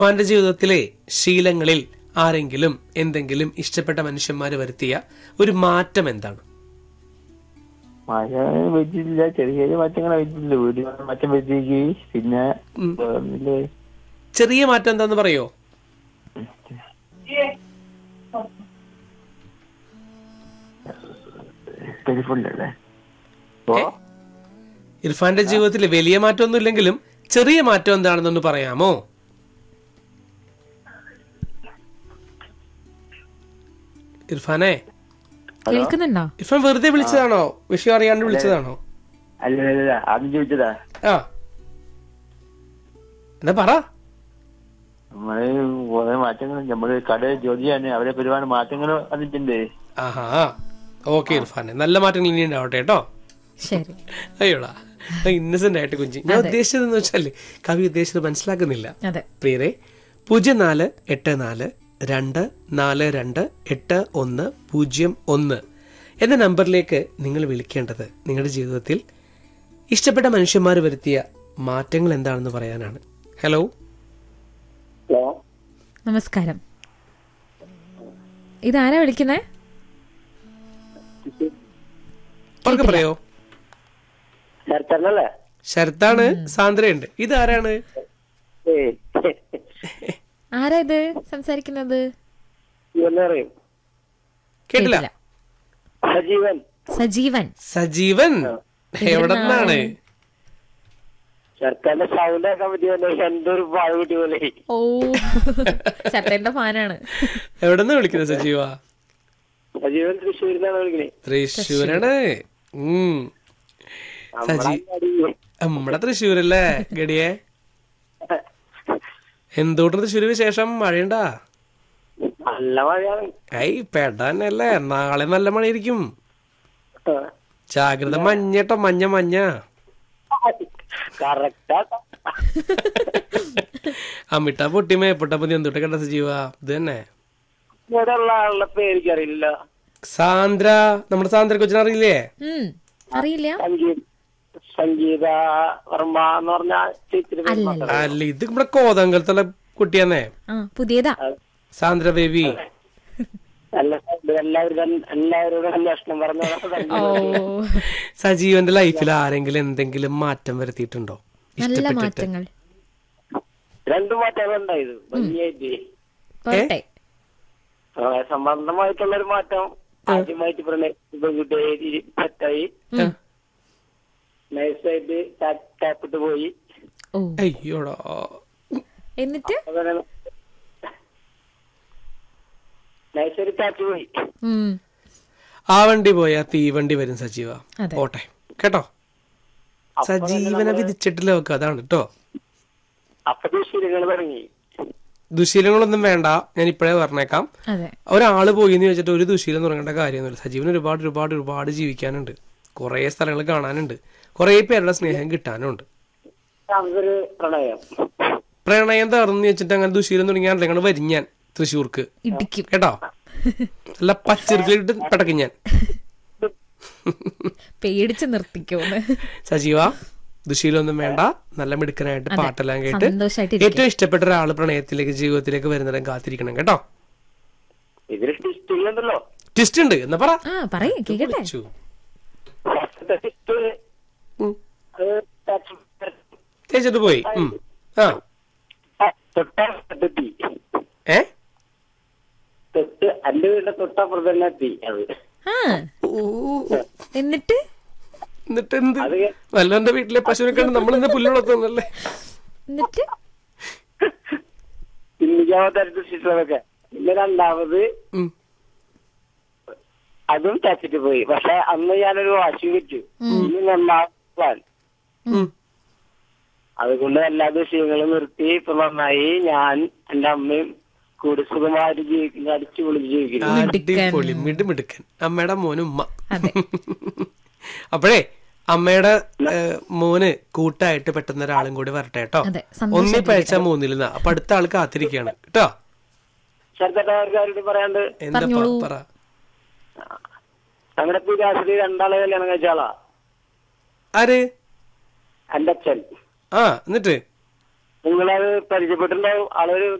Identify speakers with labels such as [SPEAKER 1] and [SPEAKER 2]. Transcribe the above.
[SPEAKER 1] അവന്റെ ജീവിതത്തിലെ ശീലങ്ങളിൽ ആരെങ്കിലും എന്തെങ്കിലും ഇഷ്ടപ്പെട്ട മനുഷ്യന്മാര് വരുത്തിയ ഒരു മാറ്റം എന്താണ്
[SPEAKER 2] മഴ വെച്ചില്ല ചെറിയ ചെറിയ മാറ്റങ്ങൾ വെച്ചില്ല വീട് മാറ്റം വരുത്തിക്ക് പിന്നെ വേറൊന്നുമില്ലേ?
[SPEAKER 1] ചെറിയ മാറ്റം എന്താന്ന് പറയോ
[SPEAKER 2] ടെലിഫോണിലല്ലേ ഓ
[SPEAKER 1] ഇർഫാന്റെ ജീവിതത്തിൽ വലിയ മാറ്റമൊന്നും ഇല്ലെങ്കിലും ചെറിയ മാറ്റം എന്താണെന്നൊന്ന് പറയാമോ ഇർഫാനെ
[SPEAKER 3] കേൾക്കുന്നുണ്ടോ
[SPEAKER 1] ഇർഫാൻ വെറുതെ വിളിച്ചതാണോ വിഷയം അറിയാണ്ട് വിളിച്ചതാണോ
[SPEAKER 2] അല്ല അല്ല, അല്ല ആദ്യം ചോദിച്ചതാ
[SPEAKER 1] ആ എന്നാ പറ
[SPEAKER 2] നമ്മള് കുറെ മാറ്റങ്ങൾ നമ്മള് കട ജോലിയാണ് അവരെ ഒരുപാട് മാറ്റങ്ങൾ വന്നിട്ടുണ്ട്
[SPEAKER 1] ആഹാ ഓക്കെ ഇർഫാനെ നല്ല മാറ്റങ്ങൾ ഇനി ഉണ്ടാവട്ടെ കേട്ടോ
[SPEAKER 3] ശരി
[SPEAKER 1] അയ്യോടാ ഇന്നസെന്റ് ആയിട്ട് കുഞ്ചി ഞാൻ ഉദ്ദേശിച്ചതെന്ന് വെച്ചാല് കവി ഉദ്ദേശിച്ചത് മനസ്സിലാക്കുന്നില്ല
[SPEAKER 3] അതെ
[SPEAKER 1] പ്രിയരെ പൂജ്യം നാല് എട്ട് നാല് രണ്ട് നാല് രണ്ട് എട്ട് ഒന്ന് പൂജ്യം ഒന്ന് എന്ന നമ്പറിലേക്ക് നിങ്ങൾ വിളിക്കേണ്ടത് നിങ്ങളുടെ ജീവിതത്തിൽ ഇഷ്ടപ്പെട്ട മനുഷ്യന്മാർ വരുത്തിയ മാറ്റങ്ങൾ എന്താണെന്ന് പറയാനാണ് ഹലോ
[SPEAKER 2] ഹലോ
[SPEAKER 3] നമസ്കാരം ഇതാരാ വിളിക്കുന്നേ
[SPEAKER 1] അവർക്ക് പറയോ
[SPEAKER 2] ചേർത്തല്ലേ
[SPEAKER 1] ശരത്താണ് സാന്ദ്രയുണ്ട് ഇതാരാണ്
[SPEAKER 3] ആരാ ഇത് സംസാരിക്കുന്നത്
[SPEAKER 2] ഇവന്നറിയും
[SPEAKER 1] കേട്ടില്ല
[SPEAKER 3] കേട്ടില്ല.
[SPEAKER 2] സജീവൻ
[SPEAKER 3] സജീവൻ
[SPEAKER 1] സജീവൻ എവിടെ നിന്നാണ്
[SPEAKER 2] സർക്കാരിന്റെ സൗണ്ട് ആക്കാൻ പറ്റിയല്ലേ എന്തൊരു പാഴ കുട്ടി പോലെ
[SPEAKER 3] ഓ ചട്ടന്റെ ഫാനാണ്
[SPEAKER 1] എവിടെ നിന്ന് വിളിക്കുന്നത് സജീവ
[SPEAKER 2] സജീവൻ തൃശ്ശൂരിൽ നിന്നാണ് വിളിക്കണേ
[SPEAKER 1] തൃശ്ശൂരാണ് ഉം സജീ നമ്മുടെ തൃശ്ശൂരല്ലേ ഗടിയെ എന്തോട്ട് തൃശ്ശൂര് വിശേഷം മഴയുണ്ടാ
[SPEAKER 2] നല്ല മഴയാണ്
[SPEAKER 1] ഐ പെടാനല്ലേ നാളെ നല്ല മഴയായിരിക്കും ജാഗ്രത മഞ്ഞട്ടോ മഞ്ഞ മഞ്ഞ
[SPEAKER 2] കറക്റ്റാ
[SPEAKER 1] അമ്മിട്ട പൊട്ടി മേപ്പൊട്ട പൊതി എന്തൊട്ട് കണ്ട സജീവ ഇത് തന്നെ
[SPEAKER 2] ഇവിടെ ഉള്ള ആളുടെ പേര് എനിക്കറിയില്ല
[SPEAKER 1] സാന്ദ്ര നമ്മുടെ സാന്ദ്ര കൊച്ചിനെ അറിയില്ലേ
[SPEAKER 3] ഉം അറിയില്ല
[SPEAKER 2] സംഗീത സംഗീത വർമ്മ എന്ന് പറഞ്ഞ ചേച്ചിയുടെ പേര്
[SPEAKER 3] അല്ലല്ല
[SPEAKER 1] അല്ല ഇത് നമ്മുടെ കോതങ്കലത്തുള്ള കുട്ടിയാന്നേ
[SPEAKER 3] ആ പുതിയതാ
[SPEAKER 1] സാന്ദ്ര ബേബി
[SPEAKER 2] നല്ല sound. എല്ലാവരും എല്ലാവരോടും അന്വേഷണം പറഞ്ഞു
[SPEAKER 3] ഓ
[SPEAKER 1] സജീവന്റെ ലൈഫിൽ ആരെങ്കിലും എന്തെങ്കിലും മാറ്റം വരുത്തിയിട്ടുണ്ടോ
[SPEAKER 3] നല്ല
[SPEAKER 1] ഇഷ്ടപ്പെട്ടിട്ട്
[SPEAKER 3] മാറ്റങ്ങൾ
[SPEAKER 2] രണ്ടു മാറ്റങ്ങൾ ഉണ്ടായത് ഭംഗിയായിട്ട്
[SPEAKER 3] പോട്ടെ
[SPEAKER 2] പ്രണയ സംബന്ധമായിട്ടുള്ള ഒരു മാറ്റം ആദ്യമായിട്ട് പ്രണയ പെൺകുട്ടിയെ സെറ്റായി നൈസായിട്ട് ടാപ്പിട്ട് പോയി
[SPEAKER 3] ഓ
[SPEAKER 1] അയ്യോടോ
[SPEAKER 3] എന്നിട്ട്
[SPEAKER 2] അങ്ങനെ നൈസായിട്ട് ടാപ്പ് പോയി
[SPEAKER 3] ഉം
[SPEAKER 1] ആ വണ്ടി പോയാ തീവണ്ടി വരും സജീവ
[SPEAKER 3] അതെ.
[SPEAKER 1] പോട്ടെ കേട്ടോ സജീവനെ വിധിച്ചിട്ടില്ല നോക്കുക അതാണ് കേട്ടോ
[SPEAKER 2] അപ്പൊ ശീലങ്ങൾ തുടങ്ങി
[SPEAKER 1] ദുശീലങ്ങളൊന്നും വേണ്ട ഞാൻ ഇപ്പോഴേ പറഞ്ഞേക്കാം
[SPEAKER 3] അതെ
[SPEAKER 1] ഒരാള് പോയി എന്ന് വെച്ചിട്ട് ഒരു ദുശീലം തുടങ്ങേണ്ട കാര്യമൊന്നുമില്ല സജീവന് ഒരുപാട് ഒരുപാട് ഒരുപാട് ജീവിക്കാനുണ്ട് കുറേ സ്ഥലങ്ങൾ കാണാനുണ്ട് കുറേ പേരുടെ സ്നേഹം കിട്ടാനുണ്ട്
[SPEAKER 2] അതൊരു പ്രണയം
[SPEAKER 1] പ്രണയം തകർന്നു വെച്ചിട്ട് അങ്ങനെ ദുശീലം തുടങ്ങിയാണല്ലോ ഞങ്ങൾ വരും ഞാൻ തൃശ്ശൂർക്ക്
[SPEAKER 3] ഇടിക്കും
[SPEAKER 1] കേട്ടോ നല്ല പച്ചിറുക്കിലിട്ട് പടക്കും ഞാൻ
[SPEAKER 3] പേടിച്ച് നിർത്തിക്കോന്ന്
[SPEAKER 1] സജീവ ദുശീലൊന്നും വേണ്ട നല്ല മിടുക്കനായിട്ട് പാട്ടെല്ലാം കേട്ട്
[SPEAKER 3] സന്തോഷായിട്ട്
[SPEAKER 1] ഏറ്റവും ഇഷ്ടപ്പെട്ട ഒരാള് പ്രണയത്തിലേക്ക് ജീവിതത്തിലേക്ക് വരുന്നതും കാത്തിരിക്കണം കേട്ടോ
[SPEAKER 2] ഇതിൽ ടിസ്റ്റ് ഉണ്ടല്ലോ
[SPEAKER 1] ട്വിസ്റ്റ് ഉണ്ട് എന്നാ പറ
[SPEAKER 3] ആ പറയേ കേക്കട്ടെ
[SPEAKER 1] വിളിച്ചു.
[SPEAKER 2] ഫസ്റ്റത്തെ ടിസ്റ്റ്
[SPEAKER 1] ഉം.
[SPEAKER 2] അത് touch-
[SPEAKER 1] തേച്ചിട്ട് പോയി ഉം. ആ
[SPEAKER 2] തൊട്ടടുത്തെത്തി
[SPEAKER 1] ഏ
[SPEAKER 2] തൊട്ട് എന്റെ വീടിന്റെ തൊട്ടപ്പുറത്ത് തന്നെ എത്തി അത്
[SPEAKER 3] ആ
[SPEAKER 1] ഊ.
[SPEAKER 3] എന്നിട്ട്
[SPEAKER 1] എന്നിട്ട് എന്ത്
[SPEAKER 2] അത്
[SPEAKER 1] വല്ലവന്റെ വീട്ടിലെ പശുവിനെ കണ്ട് നമ്മൾ ഇന്ന് പുല്ല് വളർത്തുന്നല്ലേ
[SPEAKER 3] എന്നിട്ട്
[SPEAKER 2] ചിന്തിക്കാത്ത സിസ്റ്റമൊക്കെ പിന്നെ രണ്ടാമത്
[SPEAKER 1] ഉം.
[SPEAKER 2] അതും ടച്ചിട്ട് പോയി പക്ഷെ അന്ന് ഞാനൊരു വാശി വെച്ചു ഇനി നന്നാക്കാൻ
[SPEAKER 1] ഉം.
[SPEAKER 2] അതുകൊണ്ട് എല്ലാ വിഷയങ്ങളും നിർത്തി ഇപ്പൊ നന്നായി ഞാൻ എന്റെ അമ്മയും കൂടി സുഖമായിട്ട് ജീവിക്കുന്നു അടിച്ചു പൊളിച്ച് ജീവിക്കുന്നു
[SPEAKER 1] അടിപൊളി മിടുമിടുക്കൻ അമ്മയുടെ മോന് ഉമ്മ
[SPEAKER 3] അതെ.
[SPEAKER 1] അപ്പോഴേ അമ്മയുടെ ഏ, മോന് കൂട്ടായിട്ട് പെട്ടെന്ന് ഒരാളും കൂടി വരട്ടെ കേട്ടോ
[SPEAKER 3] അതെ,
[SPEAKER 1] ഒന്നി പഴിച്ച മൂന്നിൽ നിന്നാ അപ്പൊ അടുത്ത ആൾ കാത്തിരിക്കുകയാണ് കേട്ടോ
[SPEAKER 2] ചെറുതായിട്ട് പറയാണ്ട്
[SPEAKER 1] എന്താ പ-
[SPEAKER 3] പറഞ്ഞോളൂ.
[SPEAKER 1] പറ
[SPEAKER 2] ഞങ്ങളുടെ പിതാശ്രീ രണ്ടാളെ കല്യാണം കഴിച്ച ആളാ
[SPEAKER 1] ആര്
[SPEAKER 2] എന്റെ അച്ഛൻ
[SPEAKER 1] ആ എന്നിട്ട്
[SPEAKER 2] നിങ്ങളത് പരിചയപ്പെട്ടിട്ടുണ്ടാവും ആളൊരു